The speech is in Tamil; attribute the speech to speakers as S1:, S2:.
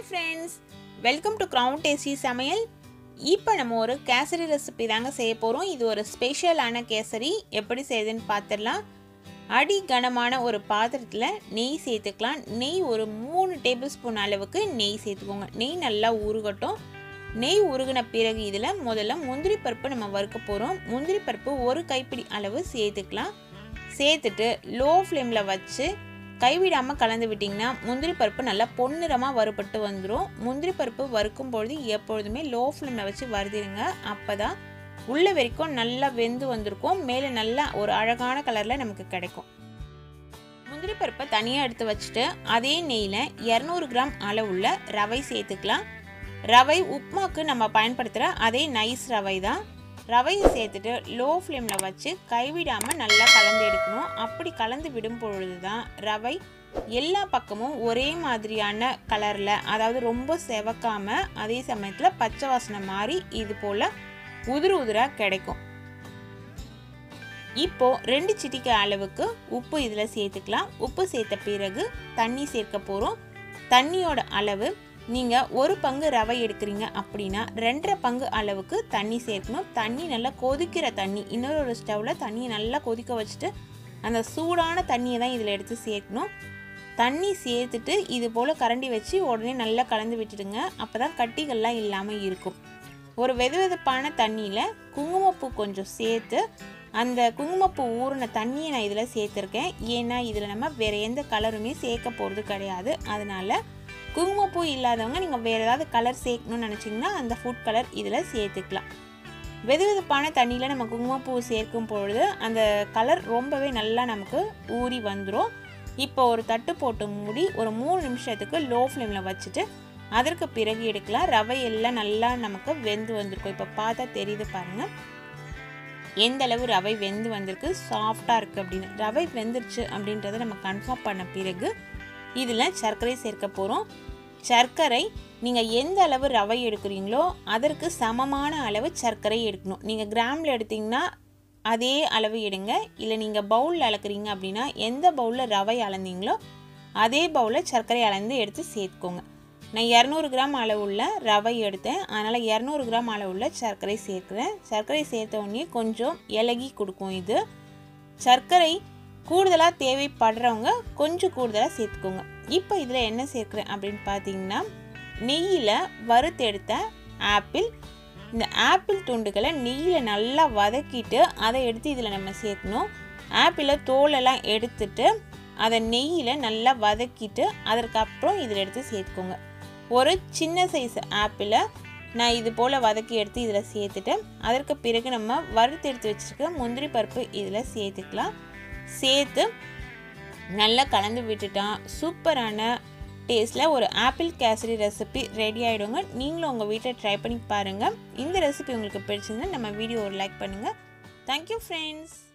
S1: friends welcome to crown tasty சமையல் இப்போ நம்ம ஒரு கேசரி ரெசிபி தாங்க செய்ய போகிறோம் இது ஒரு ஸ்பெஷலான கேசரி எப்படி செய்யுதுன்னு பார்த்துடலாம் அடி கனமான ஒரு பாத்திரத்தில் நெய் சேர்த்துக்கலாம் நெய் ஒரு மூணு டேபிள் ஸ்பூன் அளவுக்கு நெய் சேர்த்துக்கோங்க நெய் நல்லா உருகட்டும் நெய் உருகின பிறகு இதில் முதல்ல முந்திரி பருப்பு நம்ம வறுக்க போகிறோம் முந்திரி பருப்பு ஒரு கைப்பிடி அளவு சேர்த்துக்கலாம் சேர்த்துட்டு லோ ஃப்ளேமில் வச்சு கைவிடாமல் கலந்து விட்டிங்கன்னா முந்திரி பருப்பு நல்லா பொன்னிறமாக வறுபட்டு வந்துடும் முந்திரி பருப்பு வறுக்கும் பொழுது எப்பொழுதுமே லோ ஃப்ளேமில் வச்சு வறுதிடுங்க அப்போ தான் உள்ள வரைக்கும் நல்லா வெந்து வந்திருக்கும் மேலே நல்லா ஒரு அழகான கலரில் நமக்கு கிடைக்கும் முந்திரி பருப்பை தனியாக எடுத்து வச்சுட்டு அதே நெய்யில் இரநூறு கிராம் அளவுள்ள ரவை சேர்த்துக்கலாம் ரவை உப்மாக்கு நம்ம பயன்படுத்துகிற அதே நைஸ் ரவை தான் ரவையை சேர்த்துட்டு லோ ஃப்ளேமில் வச்சு கைவிடாமல் நல்லா கலந்து எடுக்கணும் அப்படி கலந்து விடும் பொழுது தான் ரவை எல்லா பக்கமும் ஒரே மாதிரியான கலரில் அதாவது ரொம்ப செவக்காமல் அதே சமயத்தில் பச்சை வாசனை மாதிரி இது போல் உதிர உதிராக கிடைக்கும் இப்போ ரெண்டு சிட்டிக்கு அளவுக்கு உப்பு இதில் சேர்த்துக்கலாம் உப்பு சேர்த்த பிறகு தண்ணி சேர்க்க போகிறோம் தண்ணியோட அளவு நீங்கள் ஒரு பங்கு ரவை எடுக்கிறீங்க அப்படின்னா ரெண்டரை பங்கு அளவுக்கு தண்ணி சேர்க்கணும் தண்ணி நல்லா கொதிக்கிற தண்ணி இன்னொரு ஒரு ஸ்டவ்வில் தண்ணியை நல்லா கொதிக்க வச்சுட்டு அந்த சூடான தண்ணியை தான் இதில் எடுத்து சேர்க்கணும் தண்ணி சேர்த்துட்டு இது போல் கரண்டி வச்சு உடனே நல்லா கலந்து விட்டுடுங்க அப்போ தான் கட்டிகள்லாம் இல்லாமல் இருக்கும் ஒரு வெது வெதுப்பான தண்ணியில் குங்குமப்பூ கொஞ்சம் சேர்த்து அந்த குங்குமப்பூ ஊறின தண்ணியை நான் இதில் சேர்த்துருக்கேன் ஏன்னா இதில் நம்ம வேறு எந்த கலருமே சேர்க்க போகிறது கிடையாது அதனால் குங்குமப்பூ இல்லாதவங்க நீங்கள் வேறு ஏதாவது கலர் சேர்க்கணும்னு நினச்சிங்கன்னா அந்த ஃபுட் கலர் இதில் சேர்த்துக்கலாம் வெது வெதுப்பான தண்ணியில் நம்ம குங்குமப்பூ சேர்க்கும் பொழுது அந்த கலர் ரொம்பவே நல்லா நமக்கு ஊறி வந்துடும் இப்போ ஒரு தட்டு போட்டு மூடி ஒரு மூணு நிமிஷத்துக்கு லோ ஃப்ளேமில் வச்சுட்டு அதற்கு பிறகு எடுக்கலாம் ரவை எல்லாம் நல்லா நமக்கு வெந்து வந்திருக்கும் இப்போ பார்த்தா தெரியுது பாருங்கள் எந்த அளவு ரவை வெந்து வந்திருக்கு சாஃப்டாக இருக்குது அப்படின்னு ரவை வெந்துருச்சு அப்படின்றத நம்ம கன்ஃபார்ம் பண்ண பிறகு இதில் சர்க்கரை சேர்க்க போகிறோம் சர்க்கரை நீங்கள் எந்த அளவு ரவை எடுக்கிறீங்களோ அதற்கு சமமான அளவு சர்க்கரை எடுக்கணும் நீங்கள் கிராமில் எடுத்திங்கன்னா அதே அளவு எடுங்க இல்லை நீங்கள் பவுலில் அளக்குறீங்க அப்படின்னா எந்த பவுலில் ரவை அளந்தீங்களோ அதே பவுலில் சர்க்கரை அளந்து எடுத்து சேர்த்துக்கோங்க நான் இரநூறு கிராம் அளவுள்ள ரவை எடுத்தேன் அதனால் இரநூறு கிராம் அளவுள்ள சர்க்கரை சேர்க்குறேன் சர்க்கரை சேர்த்த உடனே கொஞ்சம் இலகி கொடுக்கும் இது சர்க்கரை கூடுதலாக தேவைப்படுறவங்க கொஞ்சம் கூடுதலாக சேர்த்துக்கோங்க இப்போ இதில் என்ன சேர்க்குறேன் அப்படின்னு பார்த்தீங்கன்னா நெய்யில் வறுத்தெடுத்த ஆப்பிள் இந்த ஆப்பிள் துண்டுகளை நெய்யில் நல்லா வதக்கிட்டு அதை எடுத்து இதில் நம்ம சேர்க்கணும் ஆப்பிளை தோலெல்லாம் எடுத்துட்டு அதை நெய்யில் நல்லா வதக்கிட்டு அதற்கப்புறம் இதில் எடுத்து சேர்த்துக்கோங்க ஒரு சின்ன சைஸ் ஆப்பிளை நான் இது போல் வதக்கி எடுத்து இதில் சேர்த்துட்டு அதற்கு பிறகு நம்ம வறுத்து எடுத்து வச்சுருக்க முந்திரி பருப்பு இதில் சேர்த்துக்கலாம் சேர்த்து நல்லா கலந்து விட்டுட்டான் சூப்பரான டேஸ்ட்டில் ஒரு ஆப்பிள் கேசரி ரெசிபி ரெடி ஆகிடுங்க நீங்களும் உங்கள் வீட்டில் ட்ரை பண்ணி பாருங்கள் இந்த ரெசிபி உங்களுக்கு பிடிச்சிருந்தா நம்ம வீடியோ ஒரு லைக் பண்ணுங்கள் தேங்க்யூ ஃப்ரெண்ட்ஸ்